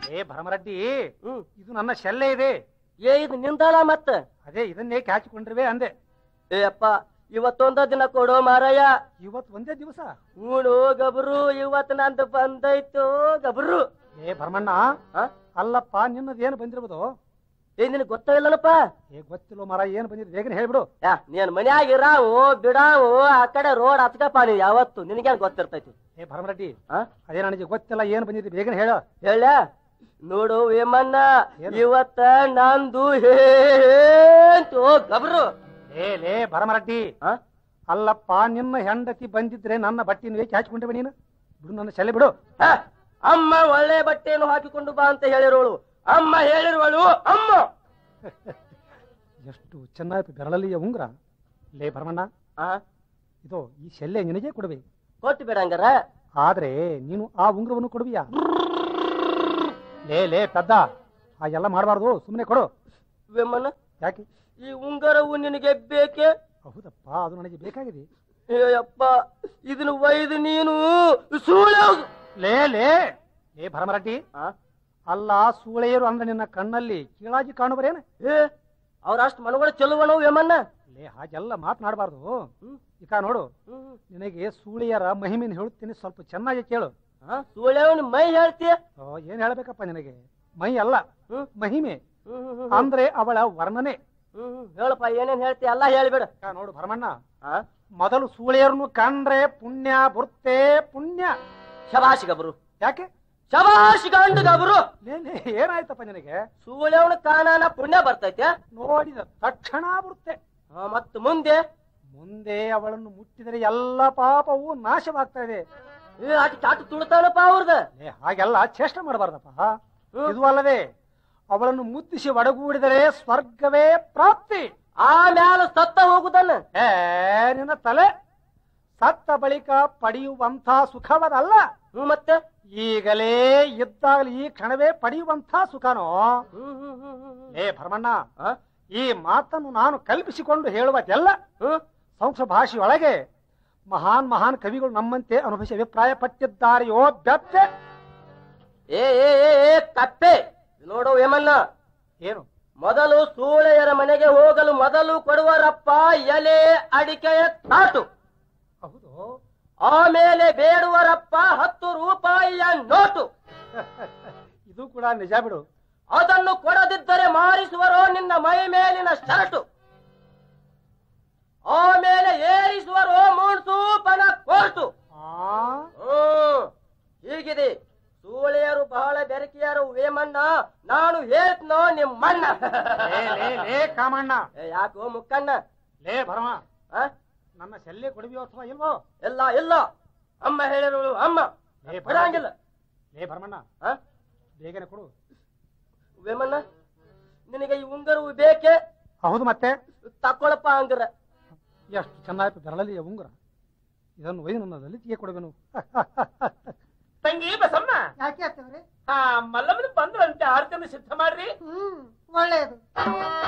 ಏ ಭರಮರೆಡ್ಡಿ ಹ್ಮ್ ಇದು ನನ್ನ ಶೆಲ್ಲೆ ಇದೆ ಏ ಇದು ನಿಂದಲ್ಲ ಮತ್ತ ಅದೇ ಇದನ್ನೇ ಕ್ಯಾಚಿಕೊಂಡಿರುವೆ ಅಂದೆ ಏ ಅಪ್ಪ ಇವತ್ತೊಂದ ದಿನ ಕೊಡೋ ಮಾರಾಯ ಇವತ್ತು ಒಂದೇ ದಿವಸ ಹೂಣು ಗಬ್ರು ಇವತ್ತು ನಂದು ಬಂದೈತು ಗಬ್ರು ಏ ಭರಮಣ್ಣ ಆ? ಅಲ್ಲಪ್ಪ ನಿನ್ನದು ಏನು ಬಂದಿರ್ಬೋದು ಏ ನಿನಗ್ ಗೊತ್ತಾಗಿಲ್ಲನಪ್ಪ ಏ ಗೊತ್ತಿಲ್ಲ ಮರ ಏನು ಬಂದಿದ್ದು ಬೇಗನೆ ಹೇಳ್ಬಿಡು ಯಾ ನೀನ್ ಮನ್ಯಾಗ ಇರಾವು ಬಿಡಾವು ಆ ಕಡೆ ರೋಡ್ ಹತ್ಕಪ್ಪ ನೀವ್ ಯಾವತ್ತು ನಿನಗೇನ್ ಗೊತ್ತಿರ್ತೈತಿ ಏ ಭರಮರೆಡ್ಡಿ ಆ ಅದೇ ನನಗೆ ಗೊತ್ತಿಲ್ಲ ಏನು ಬಂದಿದ್ದು ಬೇಗನೆ ಹೇಳು ಹೇಳ ನೋಡು ವೇಮಣ್ಣ ಏನು? ಇವತ್ತ ನಂದು ಹೇಂತು ಗಬ್ರು ಏ ಲೇ ಭರಮರೆಡ್ಡಿ ಆ? ಅಲ್ಲಪ್ಪ ನಿನ್ನ ಹೆಂಡತಿ ಬಂದಿದ್ರೆ ನನ್ನ ಬಟ್ಟೆನ ಏಕೆ ಹಾಚಿಕೊಂಡಿವೆ ನೀನು ಬಿಡು ನನ್ನ ಶೆಲ್ಲೆ ಬಿಡು ಹ, ಅಮ್ಮ ಒಳ್ಳೆ ಬಟ್ಟೆಯನ್ನು ಹಾಕಿಕೊಂಡು ಬಾ ಅಂತ ಹೇಳಿರೋಳು ಅಮ್ಮ ಹೇಳಿರುವಳು ಅಮ್ಮ ಎಷ್ಟು ಚೆನ್ನಾಯ್ತು ಬೆರಳಲ್ಲಿಯ ಉಂಗ್ರ ಲೇ ಭರಮಣ್ಣ ಆ, ಇದು ಈ ಶೆಲ್ಲೆ ನಿನಗೆ ಕೊಡುವೆ ಕೊಟ್ಟು ಬಿಡ ಹಂಗಾರ ಆದ್ರೆ ನೀನು ಆ ಉಂಗ್ರವನ್ನು ಕೊಡುವಿಯಾ ಲೇ ಲೇ ಪೆದ್ದ ಆ ಎಲ್ಲ ಮಾಡಬಾರ್ದು ಸುಮ್ಮನೆ ಕೊಡು ವೇಮಣ್ಣ ಯಾಕೆ ಈ ಉಂಗರವು ನಿನಗೆ ಬೇಕೆ ಹೌದಪ್ಪ ಅದು ನನಗೆ ಬೇಕಾಗಿದೆ ಅಪ್ಪ ಇದನ್ನು ಒಯ್ದು ನೀನು ಸೂಳೆ ಹೋಗು. ಲೇ ಲೇ ಲೇ ಭರಮರೆಡ್ಡಿ ಆ? ಅಲ್ಲ ಸೂಳೆಯರು ಅಂದ್ರೆ ನಿನ್ನ ಕಣ್ಣಲ್ಲಿ ಕೀಳಾಗಿ ಕಾಣುವರೇನು ಏ ಅವ್ರಷ್ಟು ಮನಗಳು ಚೆಲುವನು ವೇಮಣ್ಣ ಲೇ ಹಾಗೆಲ್ಲ ಮಾತನಾಡಬಾರ್ದು ಹ್ಮ್. ಈಗ ನೋಡು ಹ್ಮ್. ನಿನಗೆ ಸೂಳೆಯರ ಮಹಿಮೆನ ಹೇಳುತ್ತೀನಿ ಸ್ವಲ್ಪ ಚೆನ್ನಾಗಿ ಕೇಳು ಆ, ಸೂಳೆ ಅವ್ನ ಮೈ ಹೇಳ್ತೀಯ ಓ, ಏನ್ ಹೇಳ್ಬೇಕಪ್ಪ ನಿನಗೆ ಮೈ ಅಲ್ಲ ಹ್ಮ್. ಮಹಿಮೆ ಹ್ಮ್, ಹ್ಮ್, ಹ್ಮ್, ಅಂದ್ರೆ ಅವಳ ವರ್ಣನೆ ಹ್ಮ್, ಹ್ಮ್. ಹೇಳಪ್ಪ ಏನೇನ್ ಹೇಳ್ತೀಯ ಎಲ್ಲ ಹೇಳ್ಬಿಡ ಈಗ ನೋಡು ಭರಮಣ್ಣ ಆ? ಮೊದಲು ಸೂಳೆಯರನ್ನು ಕಂಡ್ರೆ ಪುಣ್ಯ ಬರುತ್ತೆ ಪುಣ್ಯ ಶಬಾಷ್ ಗಬ್ರು ಯಾಕೆ ಶಬಾಷ್ ಗಂಡು ಗಬ್ರು ಲೇ ಲೇ, ಏನಾಯ್ತಪ್ಪ ನಿನಗೆ ಸೂಳೆ ಅವನ ಕಾಣಾನ ಪುಣ್ಯ ಬರ್ತೈತೆ ನೋಡಿದ ತಕ್ಷಣ ಬರುತ್ತೆ ಆ, ಮತ್ತ್ ಮುಂದೆ ಮುಂದೆ ಅವಳನ್ನು ಮುಟ್ಟಿದರೆ ಎಲ್ಲ ಪಾಪವು ನಾಶವಾಗ್ತಾ ಇದೆ ಏ ಅಟ್ ಚಾಟು ತುಳ್ತಾನಪ್ಪ ಅವ್ರದ ಲೇ, ಹಾಗೆಲ್ಲ ಚೇಷ್ಟೆ ಮಾಡಬಾರ್ದಪ್ಪ ಇದು ಅಲ್ಲದೆ ಅವಳನ್ನು ಮುತ್ತಿಸಿ ಒಡಗೂಡಿದರೆ ಸ್ವರ್ಗವೇ ಪ್ರಾಪ್ತಿ ಆಮ್ಯಾಲ ಸತ್ತ ಹೋಗುದನ್ನ ಏ ನಿನ್ನ ತಲೆ ಸತ್ತ ಬಳಿಕ ಪಡೆಯುವಂಥ ಸುಖವದಲ್ಲ ಹ್ಮ್ ಮತ್ತೆ ಈಗಲೇ ಇದ್ದಾಗಲೇ ಈ ಕ್ಷಣವೇ ಪಡೆಯುವಂಥ ಸುಖನೋ ಹ್ಮ್ ಹ್ಮ್ ಹ್ಮ್ ಹ್ಮ್ ಹ್ಮ್. ಏ ಭರಮಣ್ಣ ಆ? ಈ ಮಾತನ್ನು ನಾನು ಕಲ್ಪಿಸಿಕೊಂಡು ಹೇಳುವುದೆಲ್ಲ ಹ್ಮ್ ಸಂಸ್ಕೃತ ಭಾಷೆಯೊಳಗೆ ಮಹಾನ್ ಮಹಾನ್ ಕವಿಗಳು ನಮ್ಮಂತೆ ಅನುಭವಿಸಿ ಅಭಿಪ್ರಾಯ ಪಟ್ಟಿದ್ದಾರೆಯೋ ಬೆತ್ತೆ ಏ ಏ ಏ ಏ ಕಪ್ಪೆ ನೋಡು ಏಮನ್ನ ಏನು ಮೊದಲು ಸೂಳೆಯರ ಮನೆಗೆ ಹೋಗಲು ಮೊದಲು ಕೊಡುವರಪ್ಪ ಎಲೆ ಅಡಿಕೆಯ ತಾಟು ಹೌದು ಆಮೇಲೆ ಬೇಡುವರಪ್ಪ ಹತ್ತು ರೂಪಾಯಿಯ ನೋಟು ಇದು ಕೂಡ ನಿಜ ಬಿಡು ಅದನ್ನು ಕೊಡದಿದ್ದರೆ ಮಾರಿಸುವರೋ ನಿನ್ನ ಮೈ ಮೇಲಿನ ಶರ್ಟು ಆಮೇಲೆ ಏರಿಸುವರೋ ಮೂಡ್ಸು ಪಣ ಕೋರ್ಟು ಆ ಹ್ಮ್ ಹೀಗಿದೆ ಸೂಳೆಯರು ಬಹಳ ಬೆರಕಿಯರು ವೇಮಣ್ಣ ನಾನು ಹೇಳ್ತನೋ ನಿಮ್ಮಣ್ಣ ಲೇ ಲೇ ಲೇ ಕಾಮಣ್ಣ ಏ, ಯಾಕೋ ಮುಕ್ಕಣ್ಣ ಲೇ ಭರಮ ಆ? ನನ್ನ ಶಲ್ಯ ಕೊಡುವಿಯೋ ಅಥವಾ ಇಲ್ವೋ ಇಲ್ಲ ಇಲ್ಲ ಅಮ್ಮ ಹೇಳಿರೋಳು ಅಮ್ಮ ಲೇ ಭರಮ. ಬಿಡಂಗಿಲ್ಲ ಲೇ ಭರಮಣ್ಣ ಆ? ಬೇಗನೆ ಕೊಡು ವೇಮಣ್ಣ ನಿನಗೆ ಈ ಉಂಗರವು ಬೇಕೆ ಹೌದು ಮತ್ತೆ ತಕೊಳಪ್ಪ ಹಂಗ್ರ ಎಷ್ಟು ಚೆನ್ನಾಯ್ತು ಬೆರಳಲ್ಲಿಯ ಉಂಗುರ ಇದನ್ನು ಒಯ್ದು ನನ್ನ ಲಲಿತಿಗೆ ಕೊಡುವೆನು ತಂಗಿ ಬಸಮ್ಮ ಯಾಕೆ ಆಗ್ತವ್ರೆ ಆ ಮಲ್ಲಮ್ಮನ ಬಂದ್ರಂತೆ ಆರ್ತನ ಸಿದ್ಧ ಮಾಡ್ರಿ ಹ್ಮ್ ಒಳ್ಳೇದು